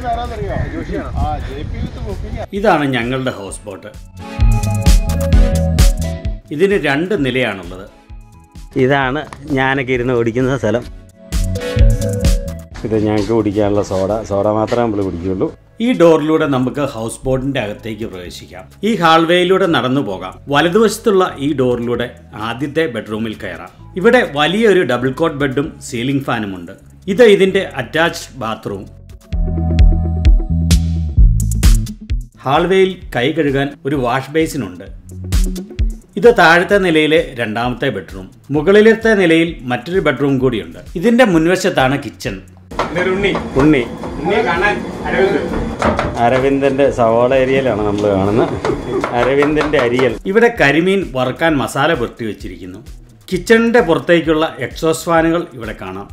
പറയുന്ന ആരാന്നറിയോ ആ ജെ പി വിത്ത് ബുക്കിംഗ് ഇതാണ് ഞങ്ങളുടെ ഹൗസ് ബോട്ട് ഇതിന് രണ്ട് നിലയാണുള്ളത് ഇതാണ് ഞാനൊക്കെ ഇരുന്ന് ഓടിക്കുന്ന സ്ഥലം ഇത് ഞങ്ങൾക്ക് കുടിക്കാനുള്ള സോഡ സോഡ മാത്രമേ നമ്മൾ കുടിക്കുകയുള്ളൂ ഈ ഡോറിലൂടെ നമുക്ക് ഹൗസ് ബോട്ടിന്റെ അകത്തേക്ക് പ്രവേശിക്കാം ഈ ഹാൾവേയിലൂടെ നടന്നു പോകാം വലതുവശത്തുള്ള ഈ ഡോറിലൂടെ ആദ്യത്തെ ബെഡ്റൂമിൽ കയറാം ഇവിടെ വലിയൊരു ഡബിൾ കോട്ട് ബെഡും സീലിംഗ് ഫാനും ഉണ്ട് ഇത് ഇതിന്റെ അറ്റാച്ച്ഡ് ബാത്റൂം ഹാൾവേയിൽ കൈ കഴുകാൻ ഒരു വാഷ് ബേസിൻ ഉണ്ട് ഇത് താഴത്തെ നിലയിലെ രണ്ടാമത്തെ ബെഡ്റൂം മുകളിലത്തെ നിലയിൽ മറ്റൊരു ബെഡ്റൂം കൂടിയുണ്ട് ഇതിന്റെ മുൻവശത്താണ് കിച്ചൺ ഉണ്ണി ഉണ്ണി കാണാൻ അരവിന്ദ് അരവിന്ദന്റെ സവോള ഏരിയയിലാണ് നമ്മൾ കാണുന്നത് അരവിന്ദന്റെ അരിയൽ ഇവിടെ കരിമീൻ വറുക്കാൻ മസാല പുരട്ടി വെച്ചിരിക്കുന്നു കിച്ചണിന്റെ പുറത്തേക്കുള്ള എക്സോസ് ഫാനുകൾ ഇവിടെ കാണാം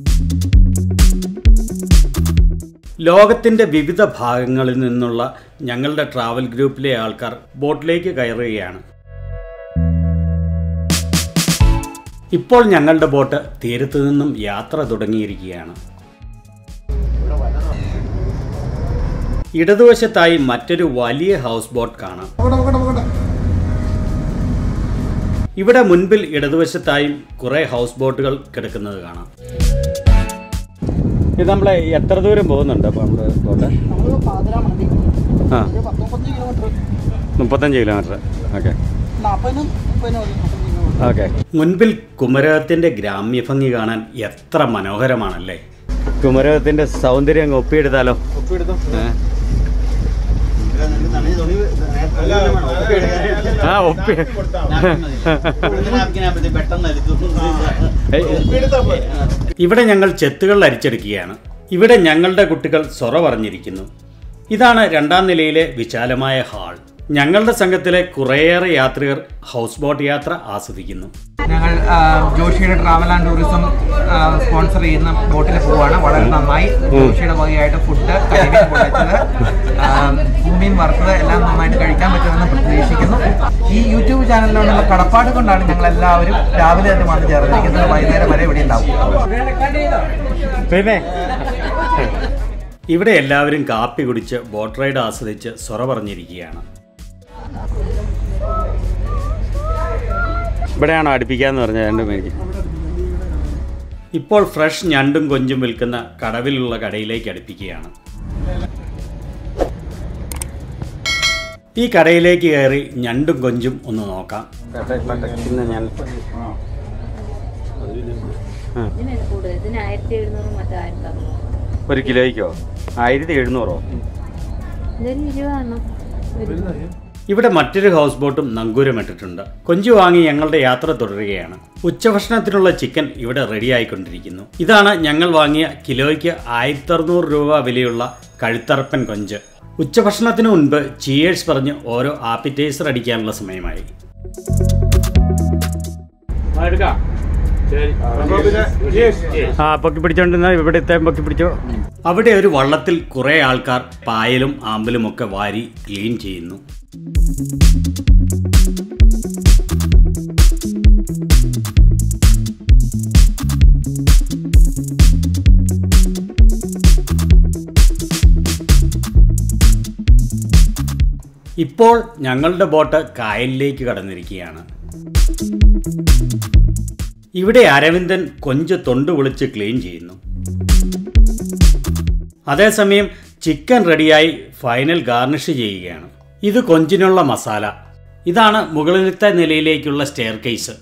ലോകത്തിന്റെ വിവിധ ഭാഗങ്ങളിൽ നിന്നുള്ള ഞങ്ങളുടെ ട്രാവൽ ഗ്രൂപ്പിലെ ആൾക്കാർ ബോട്ടിലേക്ക് കയറുകയാണ് ഇപ്പോൾ ഞങ്ങളുടെ ബോട്ട് തീരത്തു നിന്നും യാത്ര തുടങ്ങിയിരിക്കുകയാണ് ഇടതുവശത്തായി മറ്റൊരു വലിയ ഹൗസ് ബോട്ട് കാണാം ഇവിടെ മുൻപിൽ ഇടതുവശത്തായും കുറെ ഹൗസ് ബോട്ടുകൾ കിടക്കുന്നത് കാണാം ഇത് നമ്മൾ എത്ര ദൂരം പോകുന്നുണ്ട് അപ്പോൾ നമ്മുടെ ബോട്ട് നമ്മൾ പാതിര മതി ആ ഒരു പത്തൊമ്പത്തഞ്ച് കിലോമീറ്റർ മുപ്പത്തഞ്ച് കിലോമീറ്റർ ഓക്കെ നാൽപ്പതിനും മുപ്പതിനും മതി മുപ്പത്തഞ്ച് കിലോമീറ്റർ ഓക്കെ മുൻപിൽ കുമരകത്തിന്റെ ഗ്രാമ്യഭംഗി കാണാൻ എത്ര മനോഹരമാണല്ലേ കുമരകത്തിന്റെ സൗന്ദര്യം അങ്ങ് ഒപ്പിയെടുത്താലോ ഒപ്പിയെടുത്തു ഏ? ആ ഒപ്പി ഇവിടെ ഞങ്ങൾ ചെത്തുകൾ അരിച്ചെടുക്കുകയാണ് ഇവിടെ ഞങ്ങളുടെ കുട്ടികൾ സൊറ പറഞ്ഞിരിക്കുന്നു ഇതാണ് രണ്ടാം നിലയിലെ വിശാലമായ ഹാൾ ഞങ്ങളുടെ സംഘത്തിലെ കുറേയേറെ യാത്രികർ ഹൗസ് ബോട്ട് യാത്ര ആസ്വദിക്കുന്നു ഞങ്ങൾ ആ, ജോഷിയുടെ ട്രാവൽ ആൻഡ് ടൂറിസം ആ, സ്പോൺസർ ചെയ്യുന്ന ബോട്ടിൽ പോവാണ് വളരെ നന്നായി ജോഷിയുടെ വകയായിട്ട് ഫുഡ് കരിമീൻ പൊള്ളിച്ചത് ആ, മീൻ വറുത്തത് എല്ലാം നന്നായിട്ട് കഴിക്കാൻ പറ്റുമെന്ന് പ്രതീക്ഷിക്കുന്നു ഈ യൂട്യൂബ് ചാനലിനോടുള്ള കടപ്പാട് കൊണ്ടാണ് ഞങ്ങൾ എല്ലാവരും രാവിലെ തന്നെ വന്ന് ചേർന്നിരിക്കുന്നത് വൈകുന്നേരം വരെ ഇവിടെ ഉണ്ടാവും പിന്നെ ഇവിടെ എല്ലാവരും കാപ്പി കുടിച്ച് ബോട്ട് റൈഡ് ആസ്വദിച്ച് സൊറ പറഞ്ഞിരിക്കുകയാണ് ഇവിടെയാണോ അടുപ്പിക്കാന്ന് പറഞ്ഞത് രണ്ട് മേടിക്ക് ഇപ്പോൾ ഫ്രഷ് ഞണ്ടും കൊഞ്ചും വിൽക്കുന്ന കടവിലുള്ള കടയിലേക്ക് അടുപ്പിക്കുകയാണ് ഈ കടയിലേക്ക് കയറി ഞണ്ടും കൊഞ്ചും ഒന്ന് നോക്കാം ഇതിന് കൂടുതൽ ഇതിന് ആയിരത്തി എഴുന്നൂറ് മറ്റോ ആയിരത്തി അറുന്നൂറ് ഒരു കിലോയ്ക്കോ ആയിരത്തി എഴുന്നൂറോ ഇതൊരു ഇരുപതാണ് ഇവിടെ മറ്റൊരു ഹൗസ് ബോട്ടും നങ്കൂരമിട്ടിട്ടുണ്ട് കൊഞ്ചു വാങ്ങി ഞങ്ങളുടെ യാത്ര തുടരുകയാണ് ഉച്ചഭക്ഷണത്തിനുള്ള ചിക്കൻ ഇവിടെ റെഡിയായിക്കൊണ്ടിരിക്കുന്നു ഇതാണ് ഞങ്ങൾ വാങ്ങിയ കിലോയ്ക്ക് ആയിരത്തി അറുന്നൂറ് രൂപ വിലയുള്ള കഴുത്തറപ്പൻ കൊഞ്ച് ഉച്ചഭക്ഷണത്തിന് മുൻപ് ചീയേഴ്സ് പറഞ്ഞ് ഓരോ ആപ്പിറ്റൈസർ അടിക്കാനുള്ള സമയമായി ആ പൊക്കി പിടിച്ചോണ്ടിരുന്ന ഇവിടുത്തെ പൊക്കി പിടിച്ചോ അവിടെ ഒരു വള്ളത്തിൽ കുറെ ആൾക്കാർ പായലും ആമ്പലും ഒക്കെ വാരി ക്ലീൻ ചെയ്യുന്നു ഇപ്പോൾ ഞങ്ങളുടെ ബോട്ട് കായലിലേക്ക് കടന്നിരിക്കുകയാണ് ഇവിടെ അരവിന്ദൻ കൊഞ്ച് തൊണ്ട് വിളിച്ച് ക്ലീൻ ചെയ്യുന്നു അതേസമയം ചിക്കൻ റെഡിയായി ഫൈനൽ ഗാർണിഷ് ചെയ്യുകയാണ് ഇത് കൊഞ്ചിനുള്ള മസാല ഇതാണ് മുകളിലത്തെ നിലയിലേക്കുള്ള സ്റ്റെയർ കേസ്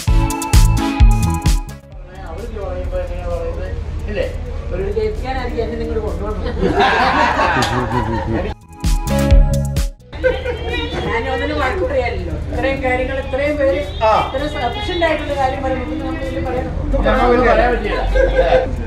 ഞാനൊന്നിനും വഴക്ക് പറയാനില്ലോ ഇത്രയും കാര്യങ്ങൾ ഇത്രയും പേര് ഇത്രയും സഫീഷ്യന്റ് ആയിട്ടുള്ള കാര്യം പറയുമ്പോൾ നമുക്ക് ഇതിൽ പറയണം ഒന്നും പറയാൻ പറ്റില്ല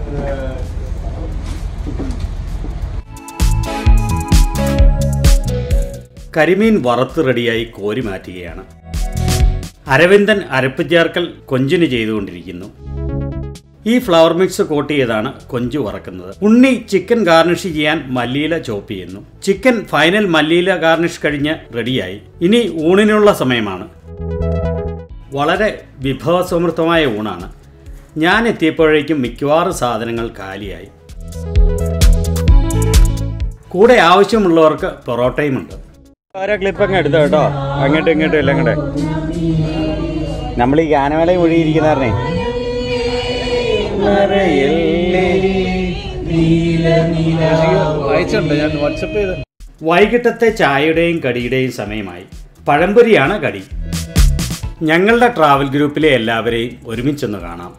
കരിമീൻ വറുത്ത് റെഡിയായി കോരി മാറ്റുകയാണ് അരവിന്ദൻ അരപ്പ് ചേർക്കൽ കൊഞ്ചിന് ചെയ്തുകൊണ്ടിരിക്കുന്നു ഈ ഫ്ലവർ മിക്സ് കോട്ട് ചെയ്താണ് കൊഞ്ച് വറക്കുന്നത് ഉണ്ണി ചിക്കൻ ഗാർണിഷ് ചെയ്യാൻ മല്ലിയില ചോപ്പ് ചെയ്യുന്നു ചിക്കൻ ഫൈനൽ മല്ലിയില ഗാർണിഷ് കഴിഞ്ഞ് റെഡിയായി ഇനി ഊണിനുള്ള സമയമാണ് വളരെ വിഭവസമൃദ്ധമായ ഊണാണ് ഞാൻ എത്തിയപ്പോഴേക്കും മിക്കവാറും സാധനങ്ങൾ കാലിയായി കൂടെ ആവശ്യമുള്ളവർക്ക് പൊറോട്ടയുമുണ്ട് ഓരോ ക്ലിപ്പൊക്കെ എടുത്തോ കേട്ടോ അങ്ങോട്ടും ഇങ്ങോട്ടും എല്ലാം കൂടെ നമ്മൾ ഈ ഗാനമേളയിൽ ഒഴിയിരിക്കുന്നവരെ അയച്ചിട്ടുണ്ട് ഞാൻ വാട്സപ്പ് ചെയ്ത് വൈകിട്ടത്തെ ചായയുടെയും കടിയുടെയും സമയമായി പഴംപൊരിയാണ് കടി ഞങ്ങളുടെ ട്രാവൽ ഗ്രൂപ്പിലെ എല്ലാവരെയും ഒരുമിച്ചൊന്ന് കാണാം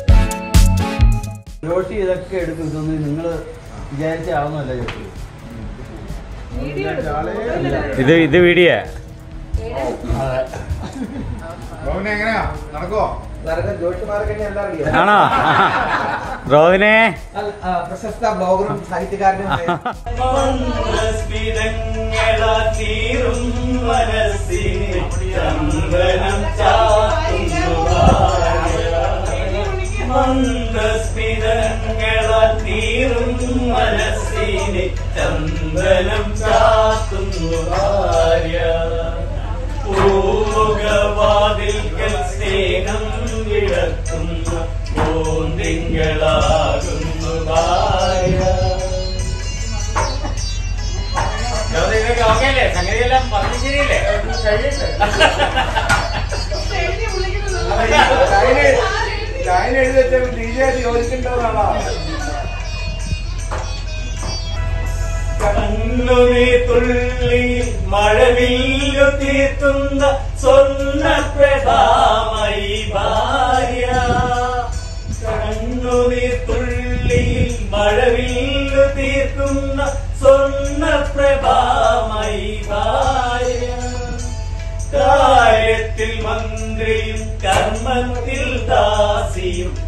ജോഷി ഇതൊക്കെ എടുത്ത് ഇതൊന്നും നിങ്ങൾ വിചാരിച്ച ആവുന്നല്ല ജോഷി ഇത് ഇത് വീഡിയോ എങ്ങനെയാ നടക്കോ ആണോ റോവിനെ പ്രശസ്ത ബ്ലോഗറും സാഹിത്യകാരനും ചന്ദനം ചാത്തുന്നു ഭാര്യ പൂമുഖവാതിൽക്കൽ സ്നേഹം വിളക്കുന്ന പൂന്തിങ്കളാകുന്നു ഭാര്യ ഓക്കെ അല്ലേ സംഗതിയെല്ലാം പറഞ്ഞു ശരിയല്ലേ ലൈൻ എഴുതി വെച്ചാൽ ഡി ജെ ആയിട്ട് യോജിക്കേണ്ടതാണോ കണ്ണുനീ തുള്ളി മഴവില്ലു തീർത്തുന്ന സ്വർണ്ണപ്രഭാമയി ഭാര്യ കണ്ണുനീ തുള്ളി മഴവില്ലു തീർക്കുന്ന സ്വർണ്ണപ്രഭാമയി ഭാര്യ കാര്യത്തിൽ മന്ത്രിയും കർമ്മത്തിൽ ദാസിയും